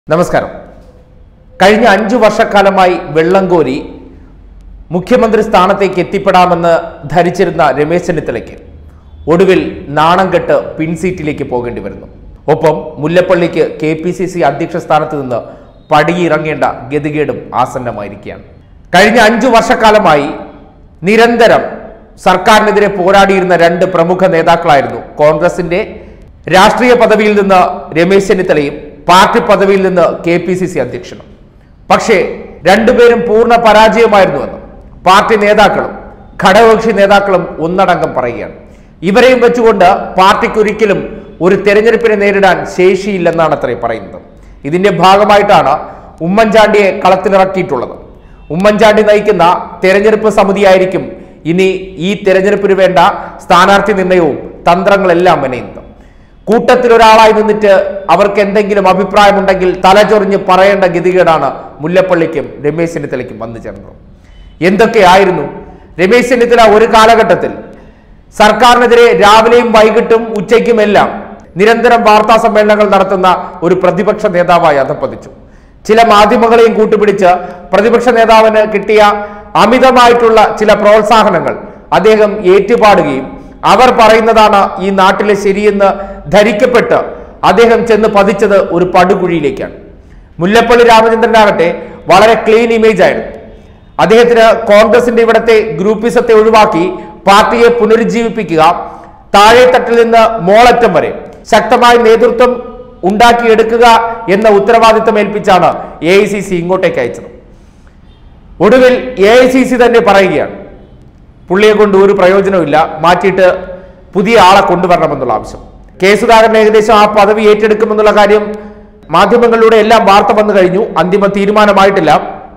നമസ്കാരം കഴിഞ്ഞ അഞ്ചു വർഷക്കാലമായി വെള്ളംകോരി മുഖ്യമന്ത്രി സ്ഥാനത്തേക്ക് എത്തിപ്പെടാമെന്ന് ധരിച്ചിരുന്ന രമേശ് ചെന്നിത്തലയ്ക്ക് ഒടുവിൽ നാണം കെട്ട് പിൻസീറ്റിലേക്ക് പോകേണ്ടി വരുന്നു ഒപ്പം മുല്ലപ്പള്ളിക്ക് കെ പി സി സി അധ്യക്ഷ സ്ഥാനത്ത് നിന്ന് പടിയിറങ്ങേണ്ട ഗതികേടും ആസന്നമായിരിക്കുകയാണ് കഴിഞ്ഞ അഞ്ചു വർഷക്കാലമായി നിരന്തരം സർക്കാരിനെതിരെ പോരാടിയിരുന്ന രണ്ട് പ്രമുഖ നേതാക്കളായിരുന്നു കോൺഗ്രസിന്റെ രാഷ്ട്രീയ പദവിയിൽ നിന്ന് രമേശ് ചെന്നിത്തലയും പാർട്ടി പദവിയിൽ നിന്ന് കെ പി സി സി അധ്യക്ഷനും പക്ഷേ രണ്ടുപേരും പൂർണ്ണ പരാജയമായിരുന്നുവെന്ന് പാർട്ടി നേതാക്കളും ഘടകകക്ഷി നേതാക്കളും ഒന്നടങ്കം പറയുകയാണ് ഇവരെയും വെച്ചുകൊണ്ട് പാർട്ടിക്ക് ഒരിക്കലും ഒരു തെരഞ്ഞെടുപ്പിനെ നേരിടാൻ ശേഷിയില്ലെന്നാണ് അത്രേ പറയുന്നത് ഇതിന്റെ ഭാഗമായിട്ടാണ് ഉമ്മൻചാണ്ടിയെ കളത്തിലിറക്കിയിട്ടുള്ളത് ഉമ്മൻചാണ്ടി നയിക്കുന്ന തെരഞ്ഞെടുപ്പ് സമിതിയായിരിക്കും ഇനി ഈ തെരഞ്ഞെടുപ്പിന് വേണ്ട സ്ഥാനാർത്ഥി നിർണയവും തന്ത്രങ്ങളെല്ലാം മെനയുന്നത് കൂട്ടത്തിൽ ഒരാളായി നിന്നിട്ട് അവർക്ക് എന്തെങ്കിലും അഭിപ്രായമുണ്ടെങ്കിൽ തലചൊറിഞ്ഞ് പറയേണ്ട ഗതികേടാണ് മുല്ലപ്പള്ളിക്കും രമേശ് ചെന്നിത്തലയ്ക്കും വന്നു ചേർന്നത് എന്തൊക്കെയായിരുന്നു രമേശ് ചെന്നിത്തല ഒരു കാലഘട്ടത്തിൽ സർക്കാരിനെതിരെ രാവിലെയും വൈകിട്ടും ഉച്ചയ്ക്കുമെല്ലാം നിരന്തരം വാർത്താ സമ്മേളനങ്ങൾ നടത്തുന്ന ഒരു പ്രതിപക്ഷ നേതാവായി അധപ്പതിച്ചു ചില മാധ്യമങ്ങളെയും കൂട്ടുപിടിച്ച് പ്രതിപക്ഷ നേതാവിന് കിട്ടിയ അമിതമായിട്ടുള്ള ചില പ്രോത്സാഹനങ്ങൾ അദ്ദേഹം ഏറ്റുപാടുകയും അവർ പറയുന്നതാണ് ഈ നാട്ടിലെ ശരിയെന്ന് ധരിക്കപ്പെട്ട് അദ്ദേഹം ചെന്ന് പതിച്ചത് ഒരു പടുകുഴിയിലേക്കാണ് മുല്ലപ്പള്ളി രാമചന്ദ്രനാകട്ടെ വളരെ ക്ലീൻ ഇമേജ് ആയിരുന്നു അദ്ദേഹത്തിന് കോൺഗ്രസിന്റെ ഇവിടത്തെ ഗ്രൂപ്പിസത്തെ ഒഴിവാക്കി പാർട്ടിയെ പുനരുജ്ജീവിപ്പിക്കുക താഴെത്തട്ടിൽ നിന്ന് മോളറ്റം വരെ ശക്തമായ നേതൃത്വം ഉണ്ടാക്കിയെടുക്കുക എന്ന ഉത്തരവാദിത്തം ഏൽപ്പിച്ചാണ് എ ഐ സി സി ഇങ്ങോട്ടേക്ക് അയച്ചത് ഒടുവിൽ എ ഐ സി സി തന്നെ പറയുകയാണ് പുള്ളിയെ കൊണ്ട് ഒരു പ്രയോജനമില്ല മാറ്റിയിട്ട് പുതിയ ആളെ കൊണ്ടുവരണമെന്നുള്ള ആവശ്യം കെ സുധാകരൻ ഏകദേശം ആ പദവി ഏറ്റെടുക്കുമെന്നുള്ള കാര്യം മാധ്യമങ്ങളിലൂടെ എല്ലാം വാർത്ത വന്നു കഴിഞ്ഞു അന്തിമ തീരുമാനമായിട്ടില്ല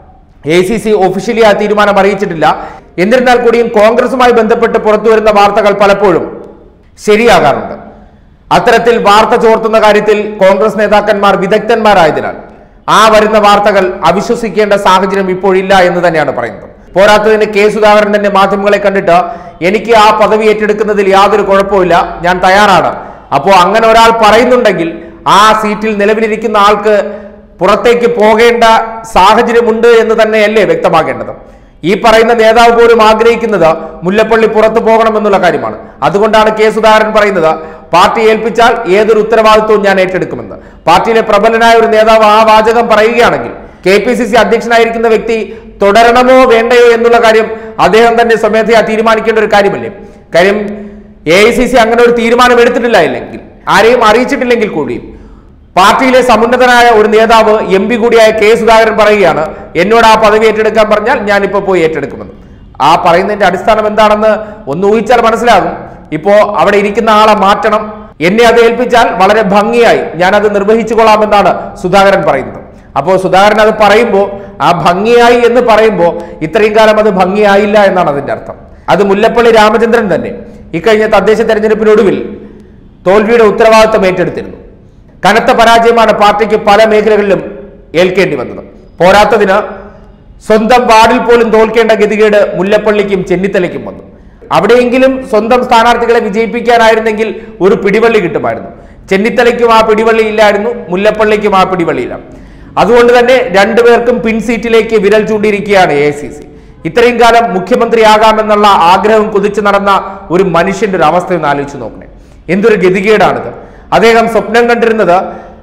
എ സി സി ഒഫീഷ്യലി ആ തീരുമാനം അറിയിച്ചിട്ടില്ല എന്നിരുന്നാൽ കൂടിയും കോൺഗ്രസുമായി ബന്ധപ്പെട്ട് പുറത്തു വരുന്ന വാർത്തകൾ പലപ്പോഴും ശരിയാകാറുണ്ട് അത്തരത്തിൽ വാർത്ത ചോർത്തുന്ന കാര്യത്തിൽ കോൺഗ്രസ് നേതാക്കന്മാർ വിദഗ്ധന്മാരായതിനാൽ ആ വരുന്ന വാർത്തകൾ അവിശ്വസിക്കേണ്ട സാഹചര്യം ഇപ്പോഴില്ല എന്ന് തന്നെയാണ് പറയുന്നത് പോരാത്തതിന് കെ സുധാകരൻ തന്നെ മാധ്യമങ്ങളെ കണ്ടിട്ട് എനിക്ക് ആ പദവി ഏറ്റെടുക്കുന്നതിൽ യാതൊരു കുഴപ്പമില്ല ഞാൻ തയ്യാറാണ് അപ്പോൾ അങ്ങനെ ഒരാൾ പറയുന്നുണ്ടെങ്കിൽ ആ സീറ്റിൽ നിലവിലിരിക്കുന്ന ആൾക്ക് പുറത്തേക്ക് പോകേണ്ട സാഹചര്യമുണ്ട് എന്ന് തന്നെയല്ലേ വ്യക്തമാക്കേണ്ടത് ഈ പറയുന്ന നേതാവ് പോലും ആഗ്രഹിക്കുന്നത് മുല്ലപ്പള്ളി പുറത്തു പോകണമെന്നുള്ള കാര്യമാണ് അതുകൊണ്ടാണ് കെ സുധാകരൻ പറയുന്നത് പാർട്ടി ഏൽപ്പിച്ചാൽ ഏതൊരു ഉത്തരവാദിത്വവും ഞാൻ ഏറ്റെടുക്കുമെന്ന് പാർട്ടിയിലെ പ്രബലനായ ഒരു നേതാവ് ആ വാചകം പറയുകയാണെങ്കിൽ കെ പി സി സി അധ്യക്ഷനായിരിക്കുന്ന വ്യക്തി തുടരണമോ വേണ്ടയോ എന്നുള്ള കാര്യം അദ്ദേഹം തന്നെ സ്വമേധയാ തീരുമാനിക്കേണ്ട ഒരു കാര്യമല്ലേ കാര്യം എ ഐ സി സി അങ്ങനെ ഒരു തീരുമാനം എടുത്തിട്ടില്ല ഇല്ലെങ്കിൽ ആരെയും അറിയിച്ചിട്ടില്ലെങ്കിൽ കൂടിയും പാർട്ടിയിലെ സമുന്നതനായ ഒരു നേതാവ് എം പി കൂടിയായ കെ സുധാകരൻ പറയുകയാണ് എന്നോട് ആ പദവി ഏറ്റെടുക്കാൻ പറഞ്ഞാൽ ഞാനിപ്പോ പോയി ഏറ്റെടുക്കുമെന്ന് ആ പറയുന്നതിന്റെ അടിസ്ഥാനം എന്താണെന്ന് ഒന്ന് ഊഹിച്ചാൽ മനസ്സിലാകും ഇപ്പോ അവിടെ ഇരിക്കുന്ന ആളെ മാറ്റണം എന്നെ അത് ഏൽപ്പിച്ചാൽ വളരെ ഭംഗിയായി ഞാൻ അത് നിർവഹിച്ചു കൊള്ളാമെന്നാണ് സുധാകരൻ പറയുന്നത് അപ്പോൾ സുധാകരൻ അത് പറയുമ്പോൾ ആ ഭംഗിയായി എന്ന് പറയുമ്പോൾ ഇത്രയും കാലം അത് ഭംഗിയായില്ല എന്നാണ് അതിന്റെ അർത്ഥം അത് മുല്ലപ്പള്ളി രാമചന്ദ്രൻ തന്നെ ഇക്കഴിഞ്ഞ തദ്ദേശ തെരഞ്ഞെടുപ്പിനൊടുവിൽ തോൽവിയുടെ ഉത്തരവാദിത്തം ഏറ്റെടുത്തിരുന്നു കനത്ത പരാജയമാണ് പാർട്ടിക്ക് പല മേഖലകളിലും ഏൽക്കേണ്ടി വന്നത് പോരാത്തതിന് സ്വന്തം വാർഡിൽ പോലും തോൽക്കേണ്ട ഗതികേട് മുല്ലപ്പള്ളിക്കും ചെന്നിത്തലയ്ക്കും വന്നു അവിടെയെങ്കിലും സ്വന്തം സ്ഥാനാർത്ഥികളെ വിജയിപ്പിക്കാനായിരുന്നെങ്കിൽ ഒരു പിടിവള്ളി കിട്ടുമായിരുന്നു ചെന്നിത്തലയ്ക്കും ആ പിടിവള്ളി ഇല്ലായിരുന്നു മുല്ലപ്പള്ളിക്കും ആ പിടിവള്ളിയില്ല അതുകൊണ്ട് തന്നെ രണ്ടുപേർക്കും പിൻസീറ്റിലേക്ക് വിരൽ ചൂണ്ടിയിരിക്കുകയാണ് എ സി സി ഇത്രയും കാലം മുഖ്യമന്ത്രിയാകാമെന്നുള്ള ആഗ്രഹം കുതിച്ചു നടന്ന ഒരു മനുഷ്യന്റെ ഒരു അവസ്ഥ ഒന്ന് ആലോചിച്ച് നോക്കണേ എന്തൊരു ഗതികേടാണിത് അദ്ദേഹം സ്വപ്നം കണ്ടിരുന്നത്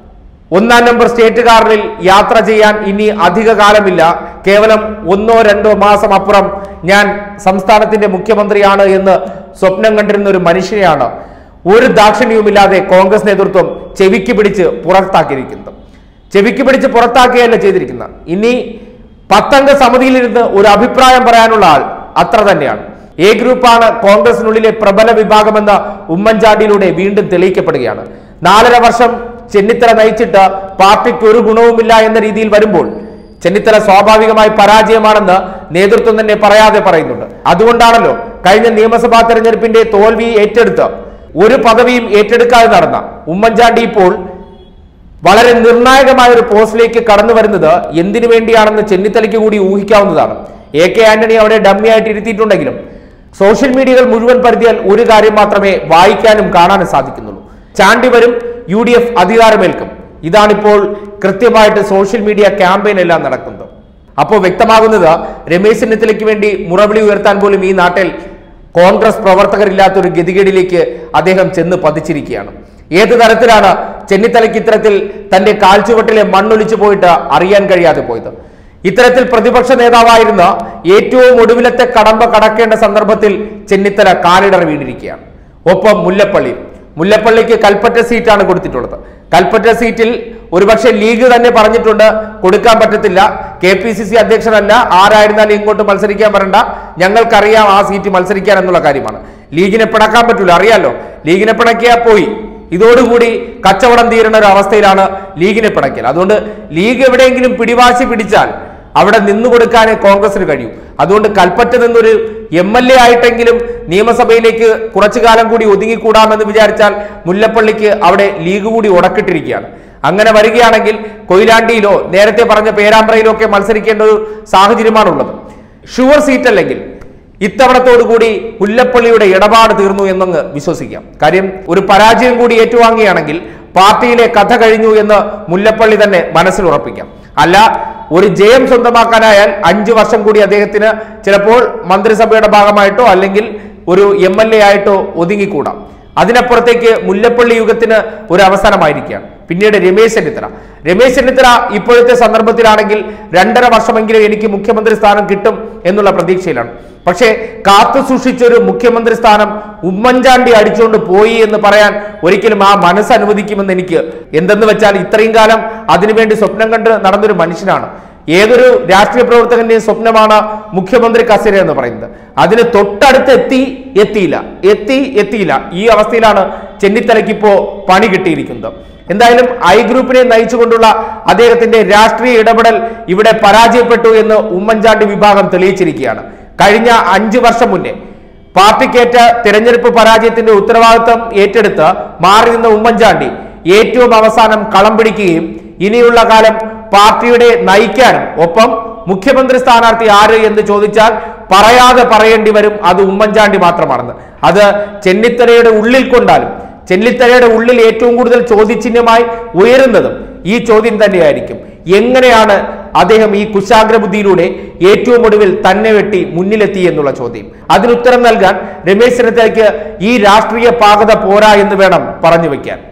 ഒന്നാം നമ്പർ സ്റ്റേറ്റ് കാറിൽ യാത്ര ചെയ്യാൻ ഇനി അധിക കാലമില്ല കേവലം ഒന്നോ രണ്ടോ മാസം അപ്പുറം ഞാൻ സംസ്ഥാനത്തിന്റെ മുഖ്യമന്ത്രിയാണ് എന്ന് സ്വപ്നം കണ്ടിരുന്ന ഒരു മനുഷ്യനെയാണ് ഒരു ദാക്ഷിണ്യവുമില്ലാതെ കോൺഗ്രസ് നേതൃത്വം ചെവിക്ക് പിടിച്ച് പുറത്താക്കിയിരിക്കുന്നത് ചെവിക്ക് പിടിച്ച് പുറത്താക്കുകയല്ല ചെയ്തിരിക്കുന്നത് ഇനി പത്തംഗ സമിതിയിലിരുന്ന് ഒരു അഭിപ്രായം പറയാനുള്ള ആൾ അത്ര തന്നെയാണ് എ ഗ്രൂപ്പാണ് കോൺഗ്രസിനുള്ളിലെ പ്രബല വിഭാഗമെന്ന് ഉമ്മൻചാണ്ടിയിലൂടെ വീണ്ടും തെളിയിക്കപ്പെടുകയാണ് നാലര വർഷം ചെന്നിത്തല നയിച്ചിട്ട് പാർട്ടിക്ക് ഒരു ഗുണവുമില്ല എന്ന രീതിയിൽ വരുമ്പോൾ ചെന്നിത്തല സ്വാഭാവികമായി പരാജയമാണെന്ന് നേതൃത്വം തന്നെ പറയാതെ പറയുന്നുണ്ട് അതുകൊണ്ടാണല്ലോ കഴിഞ്ഞ നിയമസഭാ തെരഞ്ഞെടുപ്പിന്റെ തോൽവി ഏറ്റെടുത്ത് ഒരു പദവിയും ഏറ്റെടുക്കാതെ നടന്ന ഉമ്മൻചാണ്ടി ഇപ്പോൾ വളരെ നിർണായകമായ ഒരു പോസ്റ്റിലേക്ക് കടന്നു വരുന്നത് എന്തിനു വേണ്ടിയാണെന്ന് ചെന്നിത്തലയ്ക്ക് കൂടി ഊഹിക്കാവുന്നതാണ് എ കെ ആന്റണി അവിടെ ഡമ്മി ആയിട്ട് ഇരുത്തിയിട്ടുണ്ടെങ്കിലും സോഷ്യൽ മീഡിയകൾ മുഴുവൻ പരിധിയാൽ ഒരു കാര്യം മാത്രമേ വായിക്കാനും കാണാനും സാധിക്കുന്നുള്ളൂ ചാണ്ടി വരും യു ഡി എഫ് അധികാരമേൽക്കും ഇതാണിപ്പോൾ കൃത്യമായിട്ട് സോഷ്യൽ മീഡിയ ക്യാമ്പയിൻ എല്ലാം നടക്കുന്നത് അപ്പോൾ വ്യക്തമാകുന്നത് രമേശ് ചെന്നിത്തലയ്ക്ക് വേണ്ടി മുറവിളി ഉയർത്താൻ പോലും ഈ നാട്ടിൽ കോൺഗ്രസ് പ്രവർത്തകരില്ലാത്ത ഒരു ഗതികേടിലേക്ക് അദ്ദേഹം ചെന്ന് പതിച്ചിരിക്കുകയാണ് ഏത് തരത്തിലാണ് ചെന്നിത്തലയ്ക്ക് ഇത്തരത്തിൽ തന്റെ കാൽച്ചുവട്ടിലെ മണ്ണൊലിച്ചു പോയിട്ട് അറിയാൻ കഴിയാതെ പോയത് ഇത്തരത്തിൽ പ്രതിപക്ഷ നേതാവായിരുന്ന ഏറ്റവും ഒടുവിലത്തെ കടമ്പ കടക്കേണ്ട സന്ദർഭത്തിൽ ചെന്നിത്തല കാലിടർ വീണിരിക്കുകയാണ് ഒപ്പം മുല്ലപ്പള്ളി മുല്ലപ്പള്ളിക്ക് കൽപ്പറ്റ സീറ്റാണ് കൊടുത്തിട്ടുള്ളത് കൽപ്പറ്റ സീറ്റിൽ ഒരുപക്ഷെ ലീഗ് തന്നെ പറഞ്ഞിട്ടുണ്ട് കൊടുക്കാൻ പറ്റത്തില്ല കെ പി സി സി അധ്യക്ഷനല്ല ആരായിരുന്നാലും ഇങ്ങോട്ട് മത്സരിക്കാൻ വരണ്ട ഞങ്ങൾക്കറിയാം ആ സീറ്റ് മത്സരിക്കാൻ എന്നുള്ള കാര്യമാണ് ലീഗിനെ പിണക്കാൻ പറ്റൂല അറിയാലോ ലീഗിനെ പിണക്കിയാ പോയി ഇതോടുകൂടി കച്ചവടം തീരുന്ന ഒരു അവസ്ഥയിലാണ് ലീഗിനെ പിണക്കൽ അതുകൊണ്ട് ലീഗ് എവിടെയെങ്കിലും പിടിവാശി പിടിച്ചാൽ അവിടെ നിന്നു കൊടുക്കാനേ കോൺഗ്രസിന് കഴിയൂ അതുകൊണ്ട് കൽപ്പറ്റ നിന്നൊരു എം എൽ എ ആയിട്ടെങ്കിലും നിയമസഭയിലേക്ക് കുറച്ചു കാലം കൂടി ഒതുങ്ങിക്കൂടാമെന്ന് വിചാരിച്ചാൽ മുല്ലപ്പള്ളിക്ക് അവിടെ ലീഗ് കൂടി ഉടക്കിട്ടിരിക്കുകയാണ് അങ്ങനെ വരികയാണെങ്കിൽ കൊയിലാണ്ടിയിലോ നേരത്തെ പറഞ്ഞ പേരാമ്പ്രയിലോ ഒക്കെ മത്സരിക്കേണ്ട ഒരു സാഹചര്യമാണുള്ളത് ഷുവർ സീറ്റ് അല്ലെങ്കിൽ ഇത്തവണത്തോടുകൂടി മുല്ലപ്പള്ളിയുടെ ഇടപാട് തീർന്നു എന്നങ്ങ് വിശ്വസിക്കാം കാര്യം ഒരു പരാജയം കൂടി ഏറ്റുവാങ്ങുകയാണെങ്കിൽ പാർട്ടിയിലെ കഥ കഴിഞ്ഞു എന്ന് മുല്ലപ്പള്ളി തന്നെ മനസ്സിൽ ഉറപ്പിക്കാം അല്ല ഒരു ജയം സ്വന്തമാക്കാനായാൽ അഞ്ചു വർഷം കൂടി അദ്ദേഹത്തിന് ചിലപ്പോൾ മന്ത്രിസഭയുടെ ഭാഗമായിട്ടോ അല്ലെങ്കിൽ ഒരു എം എൽ എ ആയിട്ടോ ഒതുങ്ങിക്കൂടാം അതിനപ്പുറത്തേക്ക് മുല്ലപ്പള്ളി യുഗത്തിന് ഒരു അവസാനമായിരിക്കുകയാണ് പിന്നീട് രമേശ് ചെന്നിത്തല രമേശ് ചെന്നിത്തല ഇപ്പോഴത്തെ സന്ദർഭത്തിലാണെങ്കിൽ രണ്ടര വർഷമെങ്കിലും എനിക്ക് മുഖ്യമന്ത്രി സ്ഥാനം കിട്ടും എന്നുള്ള പ്രതീക്ഷയിലാണ് പക്ഷേ കാത്തു സൂക്ഷിച്ചൊരു മുഖ്യമന്ത്രി സ്ഥാനം ഉമ്മൻചാണ്ടി അടിച്ചുകൊണ്ട് പോയി എന്ന് പറയാൻ ഒരിക്കലും ആ മനസ്സ് അനുവദിക്കുമെന്ന് എനിക്ക് എന്തെന്ന് വെച്ചാൽ ഇത്രയും കാലം അതിനുവേണ്ടി സ്വപ്നം കണ്ട് നടന്നൊരു മനുഷ്യനാണ് ഏതൊരു രാഷ്ട്രീയ പ്രവർത്തകന്റെയും സ്വപ്നമാണ് മുഖ്യമന്ത്രി കസേര എന്ന് പറയുന്നത് അതിന് തൊട്ടടുത്ത് എത്തി എത്തിയില്ല എത്തി എത്തിയില്ല ഈ അവസ്ഥയിലാണ് ചെന്നിത്തലയ്ക്ക് ഇപ്പോ പണി കിട്ടിയിരിക്കുന്നത് എന്തായാലും ഐ ഗ്രൂപ്പിനെ നയിച്ചുകൊണ്ടുള്ള അദ്ദേഹത്തിന്റെ രാഷ്ട്രീയ ഇടപെടൽ ഇവിടെ പരാജയപ്പെട്ടു എന്ന് ഉമ്മൻചാണ്ടി വിഭാഗം തെളിയിച്ചിരിക്കുകയാണ് കഴിഞ്ഞ അഞ്ചു വർഷം മുന്നേ പാർട്ടിക്കേറ്റ തിരഞ്ഞെടുപ്പ് പരാജയത്തിന്റെ ഉത്തരവാദിത്വം ഏറ്റെടുത്ത് മാറി നിന്ന ഉമ്മൻചാണ്ടി ഏറ്റവും അവസാനം കളം പിടിക്കുകയും ഇനിയുള്ള കാലം പാർട്ടിയുടെ നയിക്കാനും ഒപ്പം മുഖ്യമന്ത്രി സ്ഥാനാർത്ഥി ആര് എന്ന് ചോദിച്ചാൽ പറയാതെ പറയേണ്ടി വരും അത് ഉമ്മൻചാണ്ടി മാത്രമാണെന്ന് അത് ചെന്നിത്തലയുടെ ഉള്ളിൽ കൊണ്ടാലും ചെന്നിത്തലയുടെ ഉള്ളിൽ ഏറ്റവും കൂടുതൽ ചോദ്യചിഹ്നമായി ഉയരുന്നതും ഈ ചോദ്യം തന്നെയായിരിക്കും എങ്ങനെയാണ് അദ്ദേഹം ഈ കുശാഗ്ര ബുദ്ധിയിലൂടെ ഏറ്റവും ഒടുവിൽ തന്നെ വെട്ടി മുന്നിലെത്തി എന്നുള്ള ചോദ്യം അതിനുത്തരം നൽകാൻ രമേശ് ചെന്നിത്തലയ്ക്ക് ഈ രാഷ്ട്രീയ പാകത പോരാ എന്ന് വേണം പറഞ്ഞു വെക്കാൻ